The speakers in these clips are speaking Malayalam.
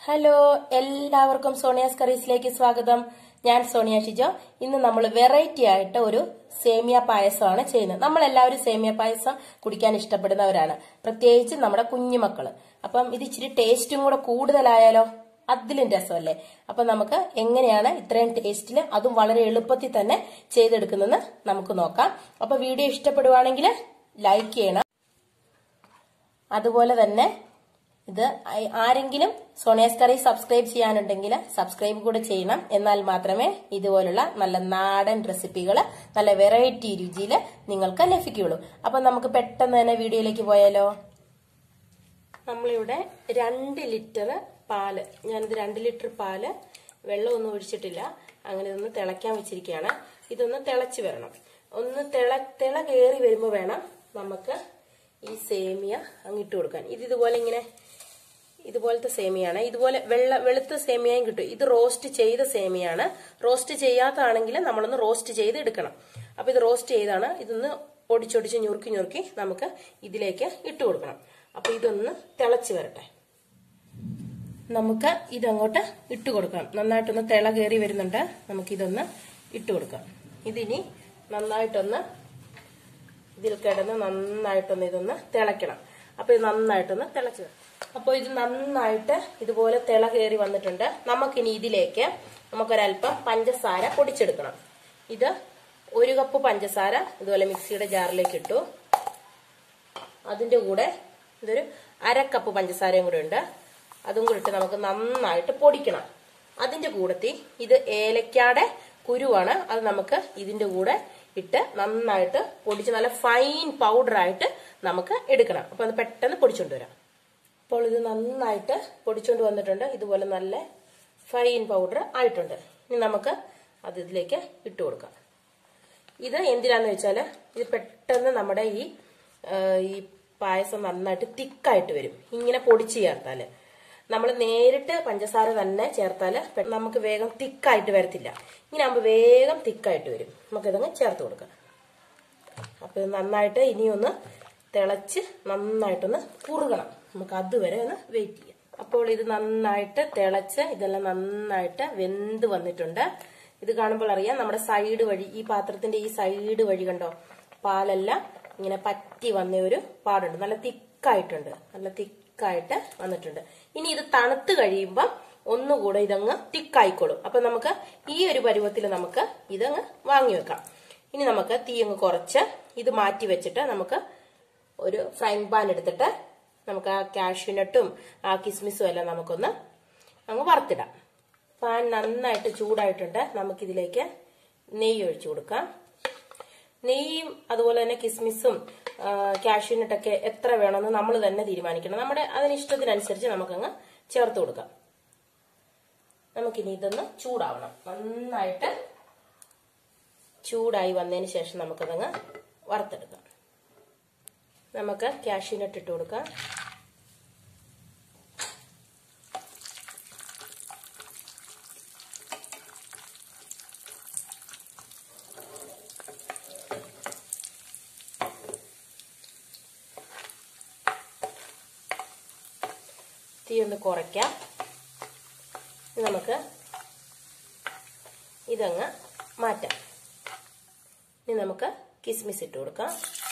ഹലോ എല്ലാവർക്കും സോണിയാസ് കറീസിലേക്ക് സ്വാഗതം ഞാൻ സോണിയ ഷിജോ ഇന്ന് നമ്മൾ വെറൈറ്റി ആയിട്ട് ഒരു സേമിയ പായസമാണ് ചെയ്യുന്നത് നമ്മൾ എല്ലാവരും സേമിയ പായസം കുടിക്കാൻ ഇഷ്ടപ്പെടുന്നവരാണ് പ്രത്യേകിച്ച് നമ്മുടെ കുഞ്ഞുമക്കള് അപ്പം ഇത് ഇച്ചിരി ടേസ്റ്റും കൂടെ കൂടുതലായാലോ അതിലും രസമല്ലേ അപ്പൊ നമുക്ക് എങ്ങനെയാണ് ഇത്രയും ടേസ്റ്റിൽ അതും വളരെ എളുപ്പത്തിൽ തന്നെ ചെയ്തെടുക്കുന്നതെന്ന് നമുക്ക് നോക്കാം അപ്പൊ വീഡിയോ ഇഷ്ടപ്പെടുവാണെങ്കിൽ ലൈക്ക് ചെയ്യണം അതുപോലെ തന്നെ ഇത് ആ- ആരെങ്കിലും സോണിയാസ് കറി സബ്സ്ക്രൈബ് ചെയ്യാനുണ്ടെങ്കിൽ സബ്സ്ക്രൈബ് കൂടെ ചെയ്യണം എന്നാൽ മാത്രമേ ഇതുപോലുള്ള നല്ല നാടൻ റെസിപ്പികൾ നല്ല വെറൈറ്റി രുചിയിൽ നിങ്ങൾക്ക് ലഭിക്കുകയുള്ളൂ അപ്പൊ നമുക്ക് പെട്ടെന്ന് തന്നെ വീഡിയോയിലേക്ക് പോയാലോ നമ്മളിവിടെ രണ്ട് ലിറ്റർ പാല് ഞാനിത് രണ്ട് ലിറ്റർ പാല് വെള്ളമൊന്നും ഒഴിച്ചിട്ടില്ല അങ്ങനെ ഇതൊന്ന് തിളയ്ക്കാൻ വെച്ചിരിക്കുകയാണ് ഇതൊന്ന് തിളച്ച് വരണം ഒന്ന് തിള തിള കയറി വരുമ്പോൾ വേണം നമുക്ക് ഈ സേമിയ അങ്ങിട്ട് കൊടുക്കാൻ ഇത് ഇതുപോലെ ഇങ്ങനെ ഇതുപോലത്തെ സേമിയാണ് ഇതുപോലെ വെള്ള വെളുത്ത സേമിയയും കിട്ടും ഇത് റോസ്റ്റ് ചെയ്ത സേമിയാണ് റോസ്റ്റ് ചെയ്യാത്തതാണെങ്കിൽ നമ്മളൊന്ന് റോസ്റ്റ് ചെയ്ത് എടുക്കണം അപ്പൊ ഇത് റോസ്റ്റ് ചെയ്താണ് ഇതൊന്ന് ഒടിച്ചൊടിച്ച് ഞുറുക്കി ഞുറുക്കി നമുക്ക് ഇതിലേക്ക് ഇട്ട് കൊടുക്കണം അപ്പൊ ഇതൊന്ന് തിളച്ച് വരട്ടെ നമുക്ക് ഇതങ്ങോട്ട് ഇട്ട് കൊടുക്കാം നന്നായിട്ടൊന്ന് തിള കയറി വരുന്നുണ്ട് നമുക്കിതൊന്ന് ഇട്ട് കൊടുക്കാം ഇതിനി നന്നായിട്ടൊന്ന് ഇതിൽ കിടന്ന് നന്നായിട്ടൊന്ന് ഇതൊന്ന് തിളയ്ക്കണം അപ്പൊ ഇത് നന്നായിട്ടൊന്ന് തിളച്ച് വരും അപ്പോൾ ഇത് നന്നായിട്ട് ഇതുപോലെ തിള കയറി വന്നിട്ടുണ്ട് നമുക്കിനി ഇതിലേക്ക് നമുക്കൊരല്പം പഞ്ചസാര പൊടിച്ചെടുക്കണം ഇത് ഒരു കപ്പ് പഞ്ചസാര ഇതുപോലെ മിക്സിയുടെ ജാറിലേക്ക് ഇട്ടു അതിന്റെ കൂടെ ഇതൊരു അര കപ്പ് പഞ്ചസാരയും കൂടെ ഉണ്ട് അതും കൂടി ഇട്ട് നമുക്ക് നന്നായിട്ട് പൊടിക്കണം അതിന്റെ കൂടത്തി ഇത് ഏലക്കാടെ കുരുവാണ് അത് നമുക്ക് ഇതിന്റെ കൂടെ ഇട്ട് നന്നായിട്ട് പൊടിച്ച് നല്ല ഫൈൻ പൗഡർ ആയിട്ട് നമുക്ക് എടുക്കണം അപ്പൊ അത് പെട്ടെന്ന് പൊടിച്ചുകൊണ്ട് വരാം അപ്പോൾ ഇത് നന്നായിട്ട് പൊടിച്ചുകൊണ്ട് വന്നിട്ടുണ്ട് ഇതുപോലെ നല്ല ഫൈൻ പൗഡർ ആയിട്ടുണ്ട് ഇനി നമുക്ക് അത് ഇതിലേക്ക് ഇട്ട് കൊടുക്കാം ഇത് എന്തിനാന്ന് വെച്ചാൽ ഇത് പെട്ടെന്ന് നമ്മുടെ ഈ ആ, ഈ പായസം നന്നായിട്ട് തിക്കായിട്ട് വരും ഇങ്ങനെ പൊടിച്ച് ചേർത്താല് നമ്മൾ നേരിട്ട് പഞ്ചസാര തന്നെ ചേർത്താൽ നമുക്ക് വേഗം തിക്കായിട്ട് വരത്തില്ല ഇങ്ങനെ ആകുമ്പോൾ വേഗം തിക്കായിട്ട് വരും നമുക്കിതങ്ങ് ചേർത്ത് കൊടുക്കാം അപ്പൊ ഇത് നന്നായിട്ട് ഇനിയൊന്ന് തിളച്ച് നന്നായിട്ടൊന്ന് കുറുകണം നമുക്ക് അതുവരെ ഒന്ന് വെയിറ്റ് ചെയ്യാം അപ്പോൾ ഇത് നന്നായിട്ട് തിളച്ച് ഇതെല്ലാം നന്നായിട്ട് വെന്ത് വന്നിട്ടുണ്ട് ഇത് കാണുമ്പോൾ അറിയാം നമ്മുടെ സൈഡ് വഴി ഈ പാത്രത്തിന്റെ ഈ സൈഡ് വഴി കണ്ടോ പാലെല്ലാം ഇങ്ങനെ പറ്റി വന്ന ഒരു പാടുണ്ട് നല്ല തിക്കായിട്ടുണ്ട് നല്ല തിക്കായിട്ട് വന്നിട്ടുണ്ട് ഇനി ഇത് തണുത്ത് കഴിയുമ്പോൾ ഒന്നുകൂടെ ഇതങ്ങ് തിക്കായിക്കോളും അപ്പൊ നമുക്ക് ഈ ഒരു പരുവത്തിൽ നമുക്ക് ഇതങ്ങ് വാങ്ങി വെക്കാം ഇനി നമുക്ക് തീ അങ്ങ് കുറച്ച് ഇത് മാറ്റി വെച്ചിട്ട് നമുക്ക് ഒരു ഫ്രൈങ് പാൻ എടുത്തിട്ട് നമുക്ക് ആ കാഷ്യൂനട്ടും ആ കിസ്മിസും എല്ലാം നമുക്കൊന്ന് അങ്ങ് വറുത്തിടാം പാൻ നന്നായിട്ട് ചൂടായിട്ടുണ്ട് നമുക്കിതിലേക്ക് നെയ്യ് ഒഴിച്ചു കൊടുക്കാം നെയ്യും അതുപോലെ തന്നെ കിസ്മിസും കാഷ്യൂനട്ടൊക്കെ എത്ര വേണമെന്ന് നമ്മൾ തന്നെ തീരുമാനിക്കണം നമ്മുടെ അതിന് ഇഷ്ടത്തിനനുസരിച്ച് നമുക്കങ്ങ് ചേർത്ത് കൊടുക്കാം നമുക്കിനി ഇതൊന്ന് ചൂടാവണം നന്നായിട്ട് ചൂടായി വന്നതിന് ശേഷം നമുക്കതങ്ങ് വറുത്തെടുക്കാം നമുക്ക് കാഷ്യൂനട്ട് ഇട്ട് കൊടുക്കാം തീ ഒന്ന് കുറയ്ക്കാം ഇനി നമുക്ക് ഇതങ്ങ് മാറ്റാം ഇനി നമുക്ക് കിസ്മിസ് ഇട്ട് കൊടുക്കാം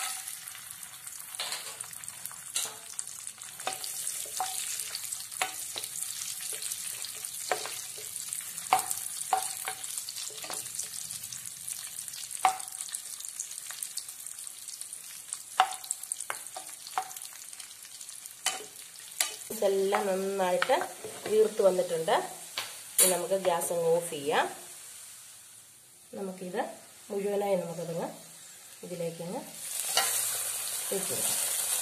എല്ലാം നന്നായിട്ട് വീർത്ത് വന്നിട്ടുണ്ട് ഇനി നമുക്ക് ഗ്യാസ് അങ്ങ് ഓഫ് ചെയ്യാം നമുക്കിത് മുഴുവനായി നമുക്കതങ്ങ് ഇതിലേക്ക് അങ്ങ് വെച്ച് കൊടുക്കാം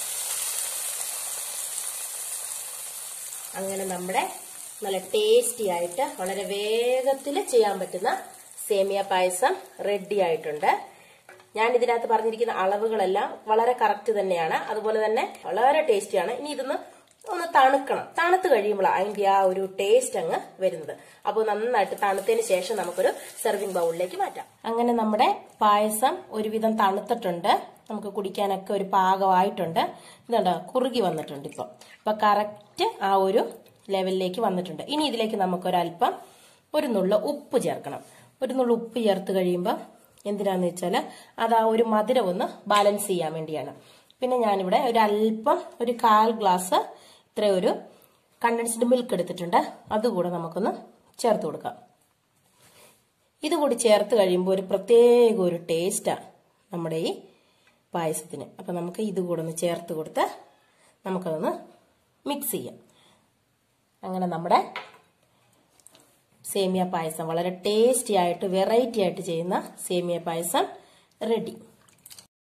അങ്ങനെ നമ്മുടെ നല്ല ടേസ്റ്റി ആയിട്ട് വളരെ വേഗത്തിൽ ചെയ്യാൻ പറ്റുന്ന സേമിയ പായസം റെഡി ആയിട്ടുണ്ട് ഞാൻ ഇതിനകത്ത് പറഞ്ഞിരിക്കുന്ന അളവുകളെല്ലാം വളരെ കറക്റ്റ് തന്നെയാണ് അതുപോലെ തന്നെ വളരെ ടേസ്റ്റിയാണ് ഇനി ഇതൊന്ന് ഒന്ന് തണുക്കണം തണുത്ത് കഴിയുമ്പോഴാണ് അതിന്റെ ആ ഒരു ടേസ്റ്റ് അങ്ങ് വരുന്നത് അപ്പോൾ നന്നായിട്ട് തണുത്തതിന് ശേഷം നമുക്കൊരു സെർവിങ് ബൗളിലേക്ക് മാറ്റാം അങ്ങനെ നമ്മുടെ പായസം ഒരുവിധം തണുത്തിട്ടുണ്ട് നമുക്ക് കുടിക്കാനൊക്കെ ഒരു പാകമായിട്ടുണ്ട് ഇതുണ്ടോ കുറുകി വന്നിട്ടുണ്ട് ഇപ്പം അപ്പൊ കറക്റ്റ് ആ ഒരു ലെവലിലേക്ക് വന്നിട്ടുണ്ട് ഇനി ഇതിലേക്ക് നമുക്കൊരല്പം ഒരു നുള്ള ഉപ്പ് ചേർക്കണം ഒരു നുള്ള ഉപ്പ് ചേർത്ത് കഴിയുമ്പോൾ എന്തിനാന്ന് വെച്ചാൽ അത് ആ ഒരു മധുരം ഒന്ന് ബാലൻസ് ചെയ്യാൻ വേണ്ടിയാണ് പിന്നെ ഞാനിവിടെ ഒരു അല്പം ഒരു കാൽ ഗ്ലാസ് ഇത്ര ഒരു കണ്ടൻസ്ഡ് മിൽക്ക് എടുത്തിട്ടുണ്ട് അതുകൂടെ നമുക്കൊന്ന് ചേർത്ത് കൊടുക്കാം ഇതുകൂടി ചേർത്ത് കഴിയുമ്പോൾ ഒരു പ്രത്യേക ഒരു ടേസ്റ്റാണ് നമ്മുടെ ഈ പായസത്തിന് അപ്പം നമുക്ക് ഇതുകൂടെ ഒന്ന് ചേർത്ത് കൊടുത്ത് നമുക്കതൊന്ന് മിക്സ് ചെയ്യാം അങ്ങനെ നമ്മുടെ സേമിയ പായസം വളരെ ടേസ്റ്റി ആയിട്ട് വെറൈറ്റി ആയിട്ട് ചെയ്യുന്ന സേമിയ പായസം റെഡി